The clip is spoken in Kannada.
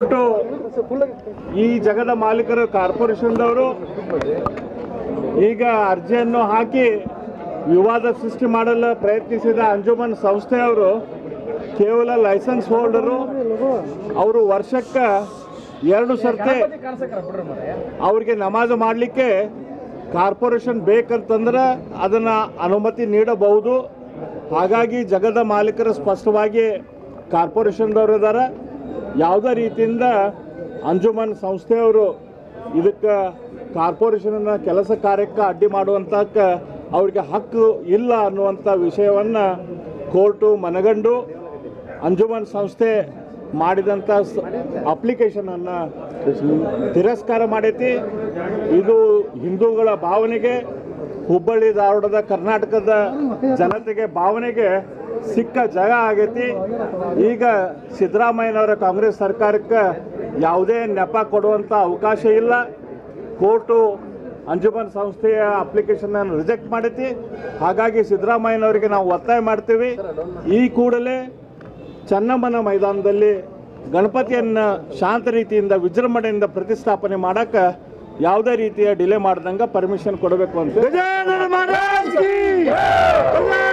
ಒಟ್ಟು ಈ ಜಗದ ಮಾಲೀಕರು ಕಾರ್ಪೊರೇಷನ್ದವರು ಈಗ ಅರ್ಜಿಯನ್ನು ಹಾಕಿ ವಿವಾದ ಸೃಷ್ಟಿ ಮಾಡಲು ಪ್ರಯತ್ನಿಸಿದ ಅಂಜುಮನ್ ಸಂಸ್ಥೆಯವರು ಕೇವಲ ಲೈಸೆನ್ಸ್ ಹೋಲ್ಡರು ಅವರು ವರ್ಷಕ್ಕೆ ಎರಡು ಸರ್ತಿ ಅವ್ರಿಗೆ ನಮಾಜ್ ಮಾಡಲಿಕ್ಕೆ ಕಾರ್ಪೊರೇಷನ್ ಬೇಕಂತಂದ್ರೆ ಅದನ್ನು ಅನುಮತಿ ನೀಡಬಹುದು ಹಾಗಾಗಿ ಜಗದ ಮಾಲೀಕರು ಸ್ಪಷ್ಟವಾಗಿ ಕಾರ್ಪೊರೇಷನ್ದವ್ರು ಇದ್ದಾರೆ ಯಾವುದೇ ರೀತಿಯಿಂದ ಅಂಜುಮನ್ ಸಂಸ್ಥೆಯವರು ಇದಕ್ಕೆ ಕಾರ್ಪೊರೇಷನ್ನ ಕೆಲಸ ಕಾರ್ಯಕ್ಕೆ ಅಡ್ಡಿ ಮಾಡುವಂತಕ್ಕೆ ಅವರಿಗೆ ಹಕ್ಕು ಇಲ್ಲ ಅನ್ನುವಂಥ ವಿಷಯವನ್ನು ಕೋರ್ಟು ಮನಗಂಡು ಅಂಜುಮನ್ ಸಂಸ್ಥೆ ಮಾಡಿದಂಥ ಅಪ್ಲಿಕೇಶನನ್ನು ತಿರಸ್ಕಾರ ಮಾಡೈತಿ ಇದು ಹಿಂದೂಗಳ ಭಾವನೆಗೆ ಹುಬ್ಬಳ್ಳಿ ಧಾರವಾಡದ ಕರ್ನಾಟಕದ ಜನತೆಗೆ ಭಾವನೆಗೆ ಸಿಕ್ಕ ಜಾಗ ಆಗೈತಿ ಈಗ ಸಿದ್ದರಾಮಯ್ಯನವರ ಕಾಂಗ್ರೆಸ್ ಸರ್ಕಾರಕ್ಕೆ ಯಾವುದೇ ನೆಪ ಕೊಡುವಂಥ ಅವಕಾಶ ಇಲ್ಲ ಕೋರ್ಟು ಅಂಜುಮನ್ ಸಂಸ್ಥೆಯ ಅಪ್ಲಿಕೇಶನ್ ಅನ್ನು ರಿಜೆಕ್ಟ್ ಮಾಡೈತಿ ಹಾಗಾಗಿ ಸಿದ್ದರಾಮಯ್ಯನವರಿಗೆ ನಾವು ಒತ್ತಾಯ ಮಾಡ್ತೀವಿ ಈ ಕೂಡಲೇ ಚನ್ನಮ್ಮನ ಮೈದಾನದಲ್ಲಿ ಗಣಪತಿಯನ್ನು ಶಾಂತ ರೀತಿಯಿಂದ ವಿಜೃಂಭಣೆಯಿಂದ ಪ್ರತಿಷ್ಠಾಪನೆ ಮಾಡಕ್ಕೆ ಯಾವುದೇ ರೀತಿಯ ಡಿಲೇ ಮಾಡ್ದಂಗೆ ಪರ್ಮಿಷನ್ ಕೊಡಬೇಕು ಅಂತ ಗಜಾನನ ಮಹಾರಾಜ್ ಕಿ